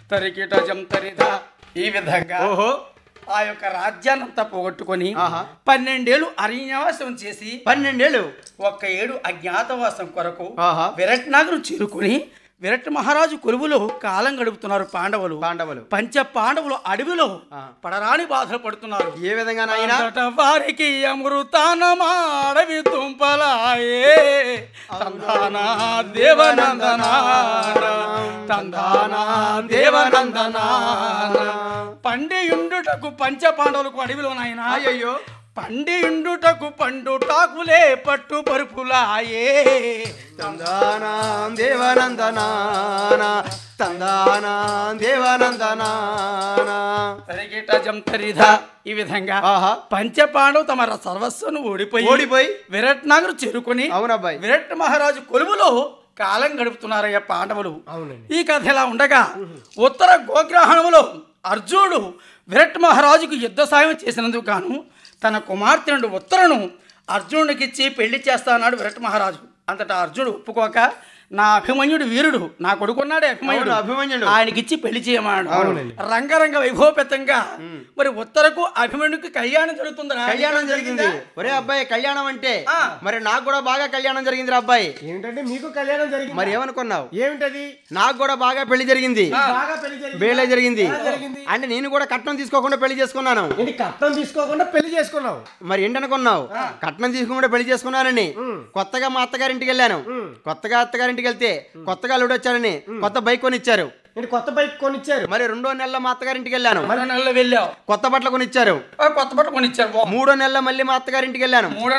తరికిట జంతరిద ఈ విధంగా ఓహో ఆ యొక్క రాజ్యాన్నంతా పోగొట్టుకొని ఆహా. పన్నెండేళ్ళు అరణ్యవాసం చేసి పన్నెండేళ్ళు ఒక్క ఏడు అజ్ఞాతవాసం కొరకు ఆహా విరట్ నగరం చేరుకుని విరట్ మహారాజు కొలువులో కాలం గడుపుతున్నారు పాండవులు పాండవులు పంచ పాండవులు అడవిలో ఆ. పడరాని బాధలు పడుతున్నారు ఏ విధంగా నాయనా అంతట వారికి అమృతానమాడవి తుంపలాయే తందానా దేవనందనా తందానా దేవనందనా పండియుండుటకు పంచ పాండవులకు అడవిలో నాయన అయ్యయ్యో పండియుండుటకు పండు టాకులే పట్టు పరుపులాయే తందానాం దేవనందనాన తందానాం దేవనందనాన తరిగిట జంతరిధ ఈ విధంగా ఆహా పంచ పాండవు తమ సర్వస్సును ఓడిపోయి ఓడిపోయి విరట్ నగరు చేరుకుని అవునబ్బాయి విరట్ మహారాజు కొలువులో కాలం గడుపుతున్నారయ్య పాండవులు అవునండి ఈ కథ ఇలా ఉండగా ఉత్తర గోగ్రహణములో అర్జునుడు విరట్ మహారాజుకు యుద్ధ సాయం చేసినందుకు గాను తన కుమార్తె నుండి ఉత్తరను అర్జునుడికిచ్చి పెళ్లి చేస్తా అన్నాడు విరట్ మహారాజు అంతటా అర్జునుడు ఒప్పుకోక నా అభిమన్యుడు వీరుడు నా కొడుకున్నాడే అభిమన్యుడు అవును, అభిమన్యుడు. ఆయనకిచ్చి పెళ్లి చేయమన్నాడు అవునండి. రంగరంగ వైభవపేతంగా మరి ఉత్తరకు అభిమన్యుడికి కళ్యాణం జరుగుతుందా కళ్యాణం జరిగింది ఒరే అబ్బాయి కళ్యాణం అంటే ఆ. మరి నాకు కూడా బాగా కళ్యాణం జరిగింది అబ్బాయి ఏమిటంటే మీకు కళ్యాణం జరిగింది మరి ఏమనుకున్నావు ఏమిటది నాకు కూడా బాగా పెళ్లి జరిగింది బాగా పెళ్లి జరిగింది బేలే జరిగింది ఎలా జరిగింది అంటే నేను కూడా కట్నం తీసుకోకుండా పెళ్లి చేసుకున్నాను ఏంటి కట్నం తీసుకోకుండా పెళ్లి చేసుకున్నావు మరి ఏంటనుకున్నావు కట్నం తీసుకోకుండా పెళ్లి చేసుకున్నానని కొత్తగా మా అత్తగారింటికి వెళ్ళాను కొత్తగా అత్తగారింటికి వెళ్తే కొత్తగా అల్లుడు వచ్చానని కొత్త బైక్ కొనిచ్చారు ఏంటి కొత్త బైక్ కొనిచ్చారు మరి రెండో నెలలో మా అత్తగారింటికి వెళ్ళాను మరో నెలలో వెళ్ళావు కొత్త బట్టలు కొనిచ్చారు ఆ కొత్త బట్ట కొనిచ్చారు మూడో నెలలో మళ్ళీ మా అత్తగారింటికి వెళ్ళాను మూడో